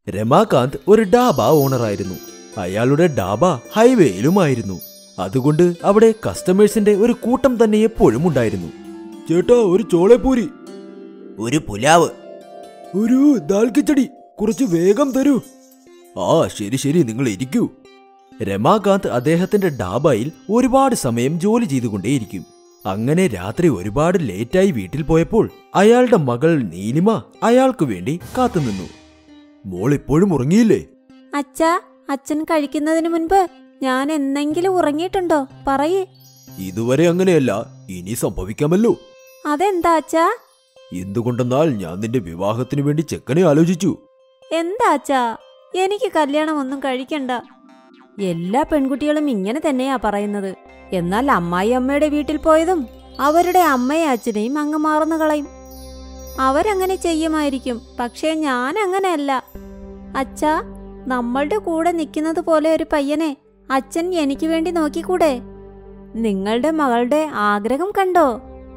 രമാകാന്ത് ഒരു ഡാബ ഓണറായിരുന്നു അയാളുടെ ഡാബ ഹൈവേയിലുമായിരുന്നു അതുകൊണ്ട് അവിടെ കസ്റ്റമേഴ്സിന്റെ ഒരു കൂട്ടം തന്നെ എപ്പോഴും ഉണ്ടായിരുന്നു ചേട്ടാ ഒരു ചോളപ്പൂരി ഒരു പുലാവ് ഒരു ദാൽ കിച്ചടി കുറച്ച് വേഗം തരൂ ആ ശരി ശരി നിങ്ങൾ ഇരിക്കൂ രമാകാന്ത് അദ്ദേഹത്തിന്റെ ഡാബയിൽ ഒരുപാട് സമയം ജോലി ചെയ്തുകൊണ്ടേയിരിക്കും അങ്ങനെ രാത്രി ഒരുപാട് ലേറ്റായി വീട്ടിൽ പോയപ്പോൾ അയാളുടെ മകൾ നീലിമ അയാൾക്കു വേണ്ടി കാത്തുനിന്നു മോൾ ഇപ്പോഴും ഉറങ്ങിയില്ലേ അച്ഛാ അച്ഛൻ കഴിക്കുന്നതിന് മുൻപ് ഞാൻ എന്നെങ്കിലും ഉറങ്ങിയിട്ടുണ്ടോ പറയേ ഇതുവരെ അങ്ങനെയല്ല ഇനി സംഭവിക്കാമല്ലോ അതെന്താ അച്ഛാ എന്തുകൊണ്ടെന്നാൽ ഞാൻ നിന്റെ വിവാഹത്തിനു വേണ്ടി ചെക്കനെ ആലോചിച്ചു എന്താ അച്ഛാ എനിക്ക് കല്യാണം ഒന്നും കഴിക്കണ്ട എല്ലാ പെൺകുട്ടികളും ഇങ്ങനെ തന്നെയാ പറയുന്നത് എന്നാൽ അമ്മായി അമ്മയുടെ വീട്ടിൽ പോയതും അവരുടെ അമ്മയും അച്ഛനെയും അങ്ങ് മറന്നു കളയും അവരങ്ങനെ ചെയ്യുമായിരിക്കും പക്ഷേ ഞാൻ അങ്ങനെയല്ല അച്ഛാ നമ്മളുടെ കൂടെ നിൽക്കുന്നത് പോലെ ഒരു പയ്യനെ അച്ഛൻ എനിക്ക് വേണ്ടി നോക്കിക്കൂടെ നിങ്ങളുടെ മകളുടെ ആഗ്രഹം കണ്ടോ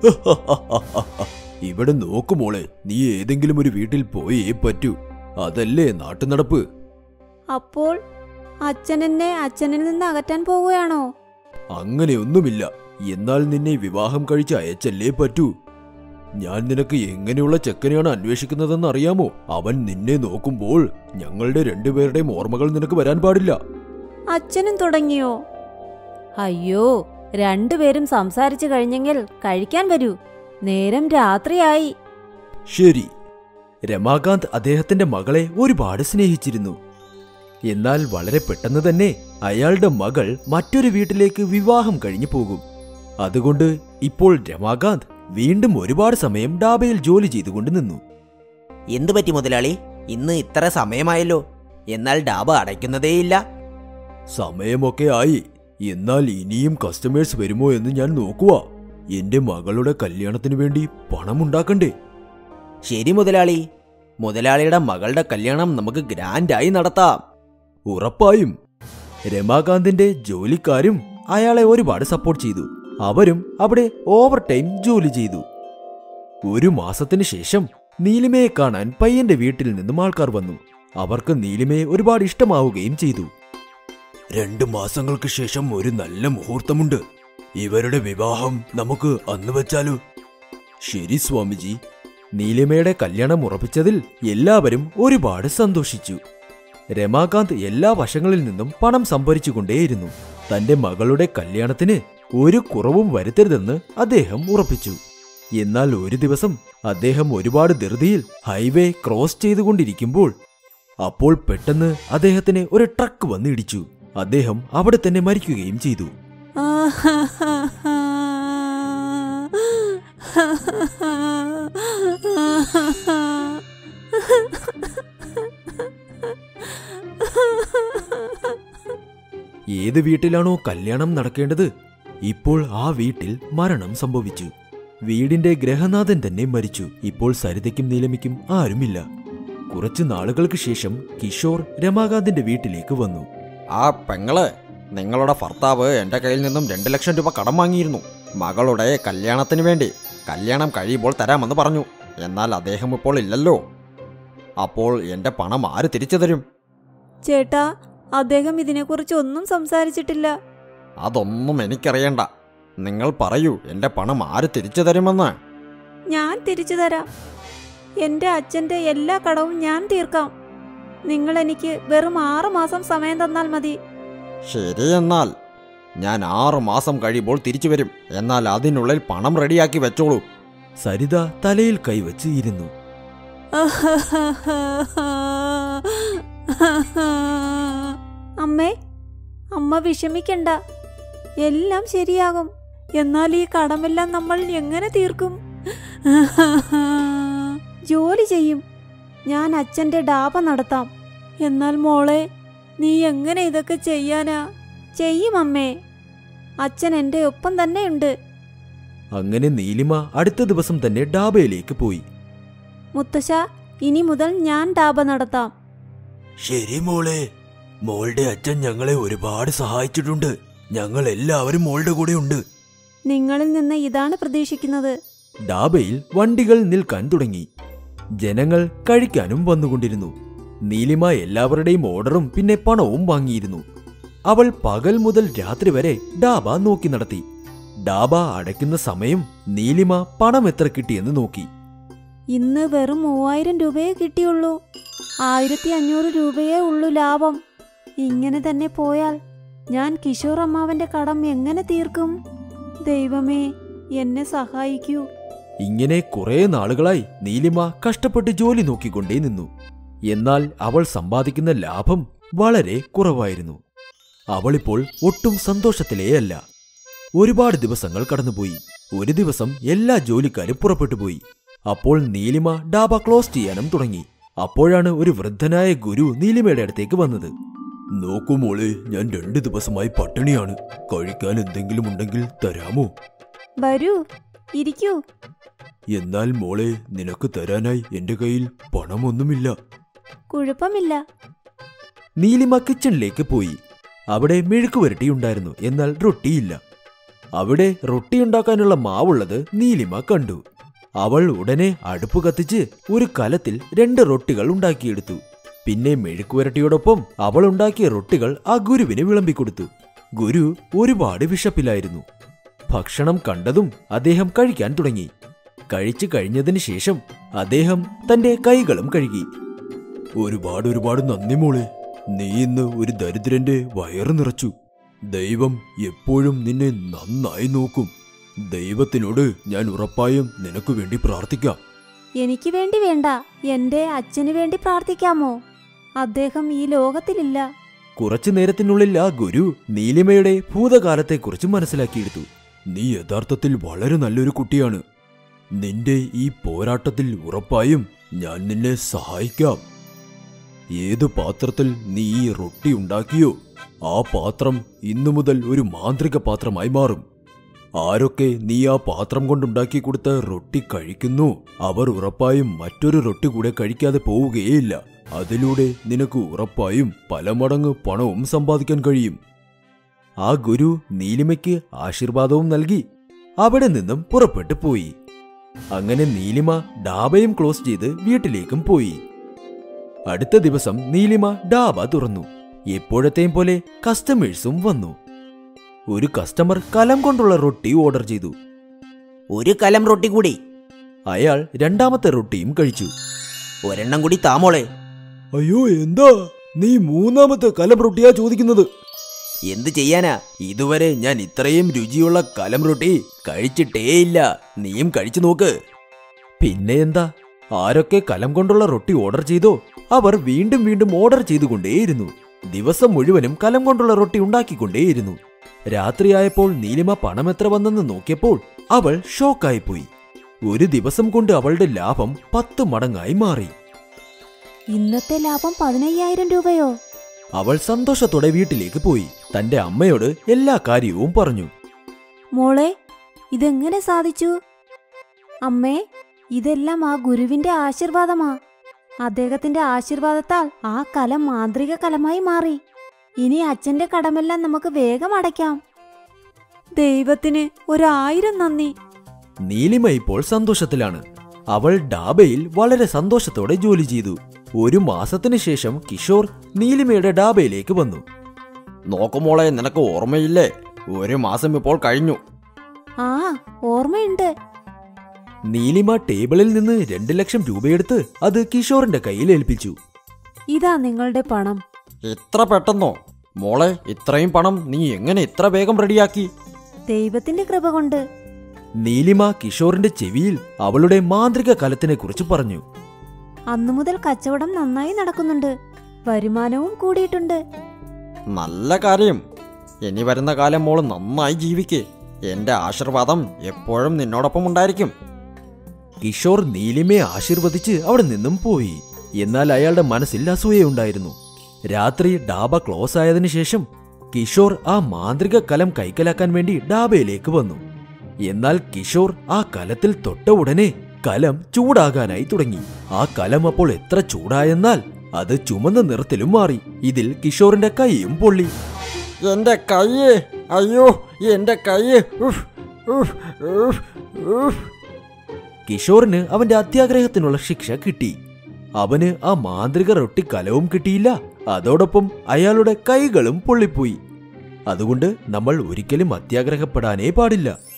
ഇവിടെ നോക്കു മോളെ നീ ഏതെങ്കിലും ഒരു വീട്ടിൽ പോയേ പറ്റൂ അതല്ലേ നാട്ടുനടപ്പ് അപ്പോൾ അച്ഛൻ എന്നെ അച്ഛനിൽ നിന്ന് അകറ്റാൻ പോവുകയാണോ അങ്ങനെയൊന്നുമില്ല എന്നാൽ നിന്നെ വിവാഹം കഴിച്ച് അയച്ചല്ലേ പറ്റൂ ഞാൻ നിനക്ക് എങ്ങനെയുള്ള ചെക്കനെയാണ് അന്വേഷിക്കുന്നതെന്ന് അറിയാമോ അവൻ നിന്നെ നോക്കുമ്പോൾ ഞങ്ങളുടെ രണ്ടുപേരുടെയും ഓർമ്മകൾ നിനക്ക് വരാൻ പാടില്ല അച്ഛനും തുടങ്ങിയോ അയ്യോ രണ്ടുപേരും സംസാരിച്ചു കഴിഞ്ഞെങ്കിൽ കഴിക്കാൻ വരൂ നേരം രാത്രിയായി ശരി രമാകാന്ത് അദ്ദേഹത്തിന്റെ മകളെ ഒരുപാട് സ്നേഹിച്ചിരുന്നു എന്നാൽ വളരെ പെട്ടെന്ന് തന്നെ അയാളുടെ മകൾ മറ്റൊരു വീട്ടിലേക്ക് വിവാഹം കഴിഞ്ഞു പോകും അതുകൊണ്ട് ഇപ്പോൾ രമാകാന്ത് വീണ്ടും ഒരുപാട് സമയം ഡാബയിൽ ജോലി ചെയ്തുകൊണ്ട് നിന്നു എന്തു പറ്റി മുതലാളി ഇന്ന് ഇത്ര സമയമായല്ലോ എന്നാൽ ഡാബ അടയ്ക്കുന്നതേയില്ല സമയമൊക്കെ ആയി എന്നാൽ ഇനിയും കസ്റ്റമേഴ്സ് വരുമോ എന്ന് ഞാൻ നോക്കുക എന്റെ മകളുടെ കല്യാണത്തിന് വേണ്ടി പണമുണ്ടാക്കണ്ടേ ശരി മുതലാളി മുതലാളിയുടെ മകളുടെ കല്യാണം നമുക്ക് ഗ്രാൻഡായി നടത്താം ഉറപ്പായും രമാകാന്തിന്റെ ജോലിക്കാരും അയാളെ ഒരുപാട് സപ്പോർട്ട് ചെയ്തു അവരും അവിടെ ഓവർ ടൈം ജോലി ചെയ്തു ഒരു മാസത്തിന് ശേഷം നീലിമയെ കാണാൻ പയ്യന്റെ വീട്ടിൽ നിന്നും ആൾക്കാർ വന്നു അവർക്ക് നീലിമയെ ഒരുപാട് ഇഷ്ടമാവുകയും ചെയ്തു രണ്ടു മാസങ്ങൾക്ക് ശേഷം ഒരു നല്ല മുഹൂർത്തമുണ്ട് ഇവരുടെ വിവാഹം നമുക്ക് അന്ന് വെച്ചാലോ ശരി സ്വാമിജി നീലിമയുടെ കല്യാണം ഉറപ്പിച്ചതിൽ എല്ലാവരും ഒരുപാട് സന്തോഷിച്ചു രമാകാന്ത് എല്ലാ വശങ്ങളിൽ നിന്നും പണം സംഭരിച്ചുകൊണ്ടേയിരുന്നു തന്റെ മകളുടെ കല്യാണത്തിന് ഒരു കുറവും വരുത്തരുതെന്ന് അദ്ദേഹം ഉറപ്പിച്ചു എന്നാൽ ഒരു ദിവസം അദ്ദേഹം ഒരുപാട് ധൃതിയിൽ ഹൈവേ ക്രോസ് ചെയ്തുകൊണ്ടിരിക്കുമ്പോൾ അപ്പോൾ പെട്ടെന്ന് അദ്ദേഹത്തിന് ഒരു ട്രക്ക് വന്നിടിച്ചു അദ്ദേഹം അവിടെ തന്നെ മരിക്കുകയും ചെയ്തു ഏത് വീട്ടിലാണോ കല്യാണം നടക്കേണ്ടത് ഇപ്പോൾ ആ വീട്ടിൽ മരണം സംഭവിച്ചു വീടിന്റെ ഗ്രഹനാഥൻ തന്നെ മരിച്ചു ഇപ്പോൾ സരിതയ്ക്കും നീലമിക്കും ആരുമില്ല കുറച്ചു നാളുകൾക്ക് ശേഷം കിഷോർ രമാകാന്തിന്റെ വീട്ടിലേക്ക് വന്നു ആ പെങ്ങള് നിങ്ങളുടെ ഭർത്താവ് എൻ്റെ കയ്യിൽ നിന്നും രണ്ട് ലക്ഷം രൂപ കടം വാങ്ങിയിരുന്നു മകളുടെ കല്യാണത്തിന് വേണ്ടി കല്യാണം കഴിയുമ്പോൾ തരാമെന്ന് പറഞ്ഞു എന്നാൽ അദ്ദേഹം ഇപ്പോൾ ഇല്ലല്ലോ അപ്പോൾ എൻ്റെ പണം ആര് തിരിച്ചു തരും ചേട്ടാ അദ്ദേഹം ഇതിനെക്കുറിച്ച് ഒന്നും സംസാരിച്ചിട്ടില്ല അതൊന്നും എനിക്കറിയണ്ട നിങ്ങൾ പറയൂ എൻ്റെ പണം ആര് തിരിച്ചു തരുമെന്ന് ഞാൻ തിരിച്ചു തരാം എന്റെ അച്ഛന്റെ എല്ലാ കടവും ഞാൻ തീർക്കാം നിങ്ങൾ എനിക്ക് വെറും ആറു മാസം സമയം തന്നാൽ മതി ശരി എന്നാൽ ഞാൻ ആറ് മാസം കഴിയുമ്പോൾ തിരിച്ചു വരും എന്നാൽ അതിനുള്ളിൽ പണം റെഡിയാക്കി വെച്ചോളൂ സരിത തലയിൽ കൈവച്ച് ഇരുന്നു അമ്മേ അമ്മ വിഷമിക്കണ്ട എല്ലാം ശരിയാകും എന്നാൽ ഈ കടമെല്ലാം നമ്മൾ എങ്ങനെ തീർക്കും ജോലി ചെയ്യും ഞാൻ അച്ഛന്റെ ഡാബ നടത്താം എന്നാൽ മോളെ നീ എങ്ങനെ ഇതൊക്കെ ചെയ്യാനാ ചെയ്യും അമ്മേ അച്ഛൻ എന്റെ ഒപ്പം തന്നെയുണ്ട് അങ്ങനെ നീലിമ അടുത്ത ദിവസം തന്നെ ഡാബയിലേക്ക് പോയി മുത്തശ്ശ ഇനി മുതൽ ഞാൻ ഡാബ നടത്താം ശരി മോളെ മോളുടെ അച്ഛൻ ഞങ്ങളെ ഒരുപാട് സഹായിച്ചിട്ടുണ്ട് ഞങ്ങൾ എല്ലാവരും മോളുടെ കൂടെ ഉണ്ട് നിങ്ങളിൽ നിന്ന് ഇതാണ് പ്രതീക്ഷിക്കുന്നത് ഡാബയിൽ വണ്ടികൾ നിൽക്കാൻ തുടങ്ങി ജനങ്ങൾ കഴിക്കാനും വന്നുകൊണ്ടിരുന്നു നീലിമ എല്ലാവരുടെയും ഓർഡറും പിന്നെ പണവും വാങ്ങിയിരുന്നു അവൾ പകൽ മുതൽ രാത്രി വരെ ഡാബ നോക്കി നടത്തി ഡാബ അടയ്ക്കുന്ന സമയം നീലിമ പണം എത്ര കിട്ടിയെന്ന് നോക്കി ഇന്ന് വെറും മൂവായിരം രൂപയേ കിട്ടിയുള്ളൂ ആയിരത്തി അഞ്ഞൂറ് രൂപയേ ഉള്ളൂ ലാഭം ഇങ്ങനെ തന്നെ പോയാൽ ഞാൻ കിഷോർ അമ്മാവന്റെ കടം എങ്ങനെ തീർക്കും ദൈവമേ എന്നെ സഹായിക്കൂ ഇങ്ങനെ കുറെ നാളുകളായി നീലിമ കഷ്ടപ്പെട്ട് ജോലി നോക്കിക്കൊണ്ടേ നിന്നു എന്നാൽ അവൾ സമ്പാദിക്കുന്ന ലാഭം വളരെ കുറവായിരുന്നു അവളിപ്പോൾ ഒട്ടും സന്തോഷത്തിലേയല്ല ഒരുപാട് ദിവസങ്ങൾ കടന്നുപോയി ഒരു ദിവസം എല്ലാ ജോലിക്കാരും പുറപ്പെട്ടു പോയി അപ്പോൾ നീലിമ ഡാബ ക്ലോസ് ചെയ്യാനും തുടങ്ങി അപ്പോഴാണ് ഒരു വൃദ്ധനായ ഗുരു നീലിമയുടെ അടുത്തേക്ക് വന്നത് നോക്കൂ മോളെ ഞാൻ രണ്ട് ദിവസമായി പട്ടിണിയാണ് കഴിക്കാൻ എന്തെങ്കിലും ഉണ്ടെങ്കിൽ തരാമോ വരൂ ഇരിക്കൂ എന്നാൽ മോളെ നിനക്ക് തരാനായി എന്റെ കയ്യിൽ പണമൊന്നുമില്ല കുഴപ്പമില്ല നീലിമ കിച്ചണിലേക്ക് പോയി അവിടെ മെഴുക്ക് പുരട്ടിയുണ്ടായിരുന്നു എന്നാൽ റൊട്ടിയില്ല അവിടെ റൊട്ടി ഉണ്ടാക്കാനുള്ള മാവുള്ളത് നീലിമ കണ്ടു അവൾ ഉടനെ അടുപ്പ് കത്തിച്ച് ഒരു കലത്തിൽ രണ്ട് റൊട്ടികൾ ഉണ്ടാക്കിയെടുത്തു പിന്നെ മെഴുക്ക് പുരട്ടിയോടൊപ്പം അവൾ ഉണ്ടാക്കിയ റൊട്ടികൾ ആ ഗുരുവിന് വിളമ്പിക്കൊടുത്തു ഗുരു ഒരുപാട് വിശപ്പിലായിരുന്നു ഭക്ഷണം കണ്ടതും അദ്ദേഹം കഴിക്കാൻ തുടങ്ങി കഴിച്ചു കഴിഞ്ഞതിന് ശേഷം അദ്ദേഹം തന്റെ കൈകളും കഴുകി ഒരുപാട് ഒരുപാട് നന്ദി മോളെ നീ ഇന്ന് ഒരു ദരിദ്രന്റെ വയറ് നിറച്ചു ദൈവം എപ്പോഴും നിന്നെ നന്നായി നോക്കും ദൈവത്തിനോട് ഞാൻ ഉറപ്പായും നിനക്ക് വേണ്ടി പ്രാർത്ഥിക്കാം എനിക്ക് വേണ്ടി വേണ്ട എന്റെ അച്ഛന് വേണ്ടി പ്രാർത്ഥിക്കാമോ അദ്ദേഹം ഈ ലോകത്തിലില്ല കുറച്ചു നേരത്തിനുള്ളിൽ ആ ഗുരു നീലിമയുടെ ഭൂതകാലത്തെക്കുറിച്ച് മനസ്സിലാക്കിയെടുത്തു നീ യഥാർത്ഥത്തിൽ വളരെ നല്ലൊരു കുട്ടിയാണ് നിന്റെ ഈ പോരാട്ടത്തിൽ ഉറപ്പായും ഞാൻ നിന്നെ സഹായിക്കാം ഏത് പാത്രത്തിൽ നീ ഈ റൊട്ടി ഉണ്ടാക്കിയോ ആ പാത്രം ഇന്നു മുതൽ ഒരു മാന്ത്രിക പാത്രമായി മാറും ആരൊക്കെ നീ ആ പാത്രം കൊണ്ടുണ്ടാക്കി കൊടുത്ത റൊട്ടി കഴിക്കുന്നു അവർ ഉറപ്പായും മറ്റൊരു റൊട്ടി കൂടെ കഴിക്കാതെ പോവുകയേയില്ല അതിലൂടെ നിനക്ക് ഉറപ്പായും പല മടങ്ങ് പണവും സമ്പാദിക്കാൻ കഴിയും ആ ഗുരു നീലിമയ്ക്ക് ആശീർവാദവും നൽകി അവിടെ നിന്നും പുറപ്പെട്ടു പോയി അങ്ങനെ നീലിമ ഡാബയും ക്ലോസ് ചെയ്ത് വീട്ടിലേക്കും പോയി അടുത്ത ദിവസം നീലിമ ഡാബ തുറന്നു എപ്പോഴത്തെയും പോലെ കസ്റ്റമേഴ്സും വന്നു ഒരു കസ്റ്റമർ കലം കൊണ്ടുള്ള റൊട്ടി ഓർഡർ ചെയ്തു ഒരു കലം റൊട്ടി കൂടി അയാൾ രണ്ടാമത്തെ റൊട്ടിയും കഴിച്ചു ഒരെണ്ണം കൂടി താമോളെ അയ്യോ എന്താ നീ മൂന്നാമത്തെ കലം റൊട്ടിയാ ചോദിക്കുന്നത് എന്ത് ചെയ്യാനാ ഇതുവരെ ഞാൻ ഇത്രയും രുചിയുള്ള കലം റൊട്ടി കഴിച്ചിട്ടേയില്ല നീയും കഴിച്ചു നോക്ക് പിന്നെ എന്താ ആരൊക്കെ കലം കൊണ്ടുള്ള റൊട്ടി ഓർഡർ ചെയ്തോ അവർ വീണ്ടും വീണ്ടും ഓർഡർ ചെയ്തുകൊണ്ടേയിരുന്നു ദിവസം മുഴുവനും കലം കൊണ്ടുള്ള റൊട്ടി ഉണ്ടാക്കിക്കൊണ്ടേയിരുന്നു രാത്രിയായപ്പോൾ നീലിമ പണം എത്ര വന്നെന്ന് നോക്കിയപ്പോൾ അവൾ ഷോക്കായിപ്പോയി ഒരു ദിവസം കൊണ്ട് അവളുടെ ലാഭം പത്ത് മടങ്ങായി മാറി ഇന്നത്തെ ലാഭം പതിനയ്യായിരം രൂപയോ അവൾ സന്തോഷത്തോടെ വീട്ടിലേക്ക് പോയി തന്റെ അമ്മയോട് എല്ലാ കാര്യവും പറഞ്ഞു മോളെ ഇതെങ്ങനെ സാധിച്ചു അമ്മേ ഇതെല്ലാം ആ ഗുരുവിന്റെ ആശീർവാദമാ അദ്ദേഹത്തിന്റെ ആശീർവാദത്താൽ ആ കലം മാന്ത്രിക കലമായി മാറി ഇനി അച്ഛന്റെ കടമെല്ലാം നമുക്ക് വേഗം അടയ്ക്കാം ദൈവത്തിന് ഒരായിരം നന്ദി നീലിമ ഇപ്പോൾ സന്തോഷത്തിലാണ് അവൾ ഡാബയിൽ വളരെ സന്തോഷത്തോടെ ജോലി ചെയ്തു ഒരു മാസത്തിനു ശേഷം കിഷോർ നീലിമയുടെ ഡാബയിലേക്ക് വന്നു നോക്കുമോളെ നിനക്ക് ഓർമ്മയില്ലേ ഒരു മാസം ഇപ്പോൾ കഴിഞ്ഞു ആ ഓർമ്മയുണ്ട് നീലിമ ടേബിളിൽ നിന്ന് രണ്ട് ലക്ഷം രൂപയെടുത്ത് അത് കിഷോറിന്റെ കയ്യിൽ ഏൽപ്പിച്ചു ഇതാ നിങ്ങളുടെ പണം ഇത്ര പെട്ടെന്നോ മോളെ ഇത്രയും പണം നീ എങ്ങനെ ഇത്ര വേഗം റെഡിയാക്കി ദൈവത്തിന്റെ കൃപ കൊണ്ട് നീലിമ കിഷോറിന്റെ ചെവിയിൽ അവളുടെ മാന്ത്രിക കലത്തിനെ കുറിച്ച് പറഞ്ഞു അന്നു മുതൽ കച്ചവടം നന്നായി നടക്കുന്നുണ്ട് വരുമാനവും കൂടിയിട്ടുണ്ട് നല്ല കാര്യം ഇനി വരുന്ന കാലം മോള് നന്നായി ജീവിക്കേ എന്റെ ആശീർവാദം എപ്പോഴും നിന്നോടൊപ്പം ഉണ്ടായിരിക്കും കിഷോർ നീലിമയെ ആശീർവദിച്ച് അവിടെ നിന്നും പോയി എന്നാൽ അയാളുടെ മനസ്സിൽ അസൂയയുണ്ടായിരുന്നു രാത്രി ഡാബ ക്ലോസ് ആയതിനു ശേഷം കിഷോർ ആ മാന്ത്രിക കലം കൈക്കലാക്കാൻ വേണ്ടി ഡാബയിലേക്ക് വന്നു എന്നാൽ കിഷോർ ആ കലത്തിൽ തൊട്ട ഉടനെ കലം ചൂടാകാനായി തുടങ്ങി ആ കലം അപ്പോൾ എത്ര ചൂടായെന്നാൽ അത് ചുമന്ന നിറത്തിലും മാറി ഇതിൽ കിഷോറിന്റെ കൈയും പൊള്ളി എന്റെ കയ്യ് അയ്യോ എന്റെ കയ്യ് ഉഫ്, ഉഫ്, ഉഫ്, ഉഫ്. കിഷോറിന് അവന്റെ അത്യാഗ്രഹത്തിനുള്ള ശിക്ഷ കിട്ടി അവന് ആ മാന്ത്രിക റൊട്ടി കലവും കിട്ടിയില്ല അതോടൊപ്പം അയാളുടെ കൈകളും പൊള്ളിപ്പോയി അതുകൊണ്ട് നമ്മൾ ഒരിക്കലും അത്യാഗ്രഹപ്പെടാനേ പാടില്ല